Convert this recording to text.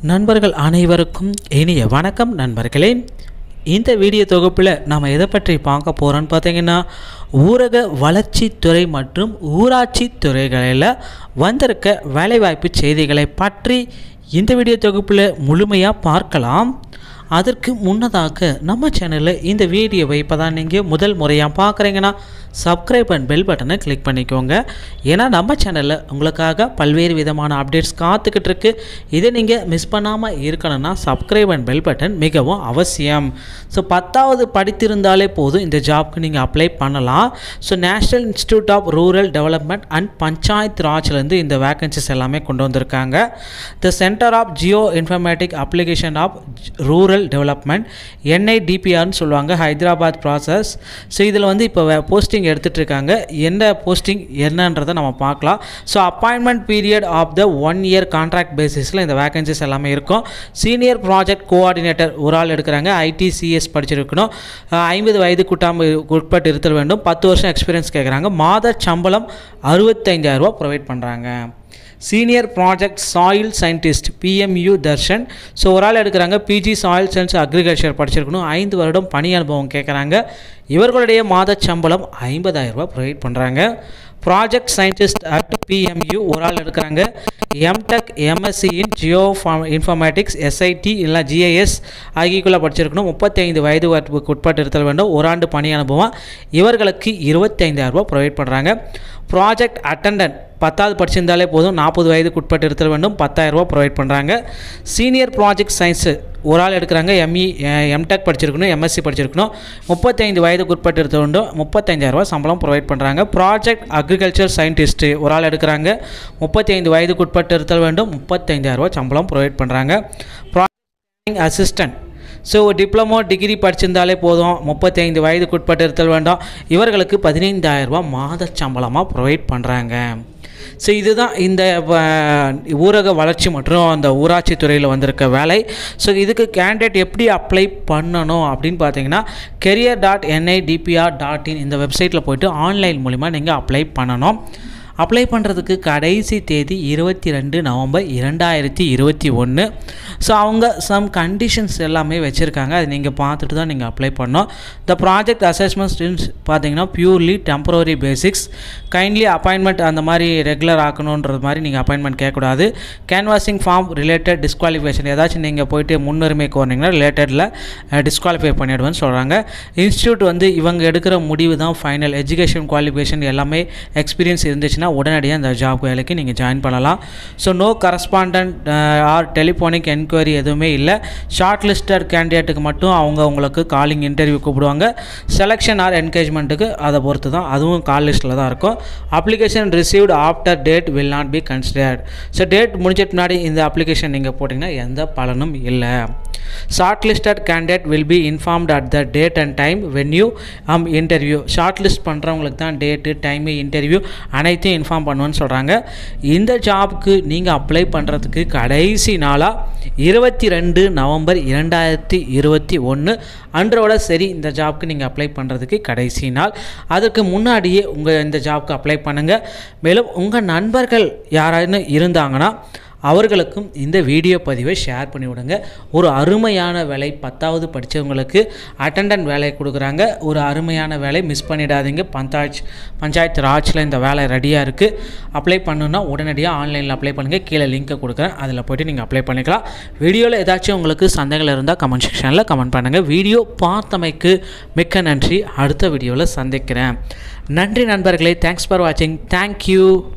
நண்பர்கள் அனைவருக்கும் இனிய வணக்கம் நண்பர்களே இந்த வீடியோ தொகுப்பில் நாம் எதை பற்றி பார்க்க போகிறோன்னு பார்த்தீங்கன்னா ஊரக வளர்ச்சித்துறை மற்றும் ஊராட்சி துறைகளில் வந்திருக்க வேலைவாய்ப்பு செய்திகளை பற்றி இந்த வீடியோ தொகுப்பில் முழுமையாக பார்க்கலாம் அதற்கு முன்னதாக நம்ம சேனலில் இந்த வீடியோவை இப்போ தான் நீங்கள் முதல் முறையாக பார்க்குறீங்கன்னா சப்ஸ்கிரைப் அண்ட் பெல் பட்டனை கிளிக் பண்ணிக்கோங்க ஏன்னா நம்ம சேனலில் உங்களுக்காக பல்வேறு விதமான அப்டேட்ஸ் காத்துக்கிட்டு இருக்கு இதை நீங்கள் மிஸ் பண்ணாமல் இருக்கணும்னா சப்ஸ்கிரைப் அண்ட் பெல் பட்டன் மிகவும் அவசியம் ஸோ பத்தாவது படித்திருந்தாலே போதும் இந்த ஜாப்க்கு நீங்கள் அப்ளை பண்ணலாம் so national institute of rural development and panchayat ராஜ்லேருந்து இந்த வேகன்சிஸ் எல்லாமே கொண்டு வந்திருக்காங்க the centre of geo informatic application of rural development என்ஐடிபிஆர்னு சொல்லுவாங்க ஹைதராபாத் ப்ராசஸ் ஸோ இதில் வந்து இப்போ போஸ்டிங் எடுத்துகிட்டு இருக்காங்க என்ன போஸ்டிங் என்னன்றதை நம்ம பார்க்கலாம் so appointment period of the one year contract பேசிஸில் இந்த வேகன்சிஸ் எல்லாமே இருக்கும் சீனியர் ப்ராஜெக்ட் கோஆர்டினேட்டர் ஒரு ஆள் எடுக்கிறாங்க ஐடிசிஎஸ் படிச்சிருக்கணும் அஹ் ஐம்பது வயது குட்டாம உட்பட்டு இருத்தல் வேண்டும் பத்து வருஷம் எக்ஸ்பீரியன்ஸ் கேட்குறாங்க மாத சம்பளம் அறுபத்தைந்தாயிரரூபா ப்ரொவைட் பண்ணுறாங்க senior project soil scientist PMU Darshan so ஒரு ஆள் எடுக்கிறாங்க பிஜி சாயில் சயின்ஸ் அக்ரிகல்ச்சர் படிச்சிருக்கணும் ஐந்து வருடம் பணி அனுபவம் கேட்குறாங்க இவர்களுடைய மாத சம்பளம் ஐம்பதாயிரரூபா ப்ரொவைட் பண்ணுறாங்க ப்ராஜெக்ட் சயின்டிஸ்ட் அட் பிஎம்யூ ஒரு ஆள் எடுக்கிறாங்க MTech MSc in geo informatics SID இல்லை ஜிஐஎஸ் ஆகியக்குள்ளே படிச்சிருக்கணும் முப்பத்தைந்து வயது வரம்புக்கு உட்பட்டு இருத்தல் வேண்டும் ஒரு ஆண்டு பணி அனுபவம் இவர்களுக்கு இருபத்தைந்தாயிரரூபா ப்ரொவைட் பண்ணுறாங்க ப்ராஜெக்ட் அட்டண்டன்ட் பத்தாவது படிச்சிருந்தாலே போதும் நாற்பது வயதுக்கு உட்பட்டு இருத்தல் வேண்டும் பத்தாயிரரூபா ப்ரொவைட் பண்ணுறாங்க சீனியர் ப்ராஜெக்ட் சயின்ஸு ஒரு ஆள் எடுக்கிறாங்க எம்இ எம்டெக் படிச்சிருக்கணும் எம்எஸ்சி படிச்சிருக்கணும் முப்பத்தைந்து வயதுக்கு உட்பட்டு இருக்க வேண்டும் முப்பத்தஞ்சாயிரரூபா சம்பளம் ப்ரொவைட் பண்ணுறாங்க ப்ராஜெக்ட் அக்ரிகல்ச்சர் சயின்டிஸ்ட்டு ஒரு ஆள் எடுக்கிறாங்க முப்பத்தைந்து வயதுக்கு உட்பட்டு இருத்தல் வேண்டும் முப்பத்தைந்தாயிரரூபா சம்பளம் ப்ரொவைட் பண்ணுறாங்க project assistant so diploma degree படிச்சிருந்தாலே போதும் முப்பத்தைந்து வயதுக்கு உட்பட்டு இருத்தல் வேண்டும் இவர்களுக்கு பதினைந்தாயிரரூபா மாத சம்பளமாக ப்ரொவைட் பண்ணுறாங்க ஸோ இதுதான் இந்த வ- ஊரக வளர்ச்சி மற்றும் அந்த ஊராட்சி துறையில் வந்திருக்க வேலை ஸோ இதுக்கு கேண்டிடேட் எப்படி அப்ளை பண்ணணும் அப்படின்னு பார்த்தீங்கன்னா career dot NIDPR dot in இந்த வெப்சைட்டில் போயிட்டு ஆன்லைன் மூலிமா நீங்கள் அப்ளை பண்ணணும் அப்ளை பண்ணுறதுக்கு கடைசி தேதி இருபத்தி ரெண்டு நவம்பர் இரண்டாயிரத்தி இருபத்தி ஒன்று ஸோ அவங்க சம் கண்டிஷன்ஸ் எல்லாமே வச்சுருக்காங்க அதை நீங்கள் பார்த்துட்டு தான் நீங்கள் அப்ளை பண்ணணும் த ப்ராஜெக்ட் அசஸ்மெண்ட் ஸ்டூடெண்ட்ஸ் பார்த்தீங்கன்னா purely temporary basics kindly appointment அந்த மாதிரி ரெகுலர் ஆக்கணுன்றது மாதிரி நீங்கள் அப்பாயின்மெண்ட் கேட்கக்கூடாது கேன்வாசிங் ஃபார்ம் ரிலேட்டட் டிஸ்குவாலிஃபிகேஷன் ஏதாச்சும் நீங்கள் போயிட்டு முன்னுரிமை கோரினீங்கன்னா ரிலேட்டடில் டிஸ்குவாலிஃபை பண்ணிவிடுவேன்னு சொல்கிறாங்க இன்ஸ்டியூட் வந்து இவங்க எடுக்கிற முடிவு தான் ஃபைனல் எஜுகேஷன் குவாலிஃபிகேஷன் எல்லாமே எக்ஸ்பீரியன்ஸ் இருந்துச்சுன்னா உடனடியாக அந்த ஜாப் வேலைக்கு நீங்கள் ஜாயின் பண்ணலாம் so no correspondent or telephonic enquiry எதுவுமே இல்லை ஷார்ட் லிஸ்டட் கேண்டிடேட்டுக்கு மட்டும் அவங்க உங்களுக்கு காலிங் இன்டர்வியூ கூப்பிடுவாங்க செலெக்ஷன் ஆர் என்கேஜ்மெண்ட்டுக்கு அதை பொறுத்து தான் அதுவும் கால் லிஸ்ட்டில் தான் இருக்கும் application received after date will not be considered so date முடிஞ்சதுக்கு முன்னாடி இந்த அப்ளிகேஷன் நீங்கள் போட்டிங்கன்னா எந்த பலனும் இல்லை short listed candidate will be informed at the date and time when you am interview short list பண்ணுறவங்களுக்கு தான் டேட்டு டைமு இன்டர்வியூ அனைத்தையும் இன்ஃபார்ம் பண்ணுவேன்னு சொல்கிறாங்க இந்த ஜாப்க்கு நீங்கள் அப்ளை பண்ணுறதுக்கு கடைசி நாளாக இருபத்தி ரெண்டு நவம்பர் இரண்டாயிரத்தி இருபத்தி ஒன்று அன்றோட சரி இந்த ஜாப்க்கு நீங்கள் அப்ளை பண்ணுறதுக்கு கடைசி நாள் அதுக்கு முன்னாடியே உங்கள் இந்த ஜாப்க்கு அப்ளை பண்ணுங்கள் மேலும் உங்கள் நண்பர்கள் யாராவது இருந்தாங்கன்னா அவர்களுக்கும் இந்த வீடியோ பதிவை ஷேர் பண்ணி விடுங்க ஒரு அருமையான வேலை பத்தாவது படித்தவங்களுக்கு அட்டண்டன்ட் வேலை கொடுக்குறாங்க ஒரு அருமையான வேலை மிஸ் பண்ணிடாதீங்க பஞ்சாயத் பஞ்சாயத்து ராஜ்ல இந்த வேலை ரெடியாக இருக்குது அப்ளை பண்ணணுன்னா உடனடியாக ஆன்லைனில் அப்ளை பண்ணுங்கள் கீழே லிங்க்கை கொடுக்குறேன் அதில் போய்ட்டு நீங்கள் அப்ளை பண்ணிக்கலாம் வீடியோவில் ஏதாச்சும் உங்களுக்கு சந்தேகங்கள் இருந்தால் கமெண்ட் செக்ஷனில் கமெண்ட் பண்ணுங்கள் வீடியோ பார்த்தமைக்கு மிக்க நன்றி அடுத்த வீடியோவில் சந்திக்கிறேன் நன்றி நண்பர்களே தேங்க்ஸ் ஃபார் வாட்சிங் தேங்க்யூ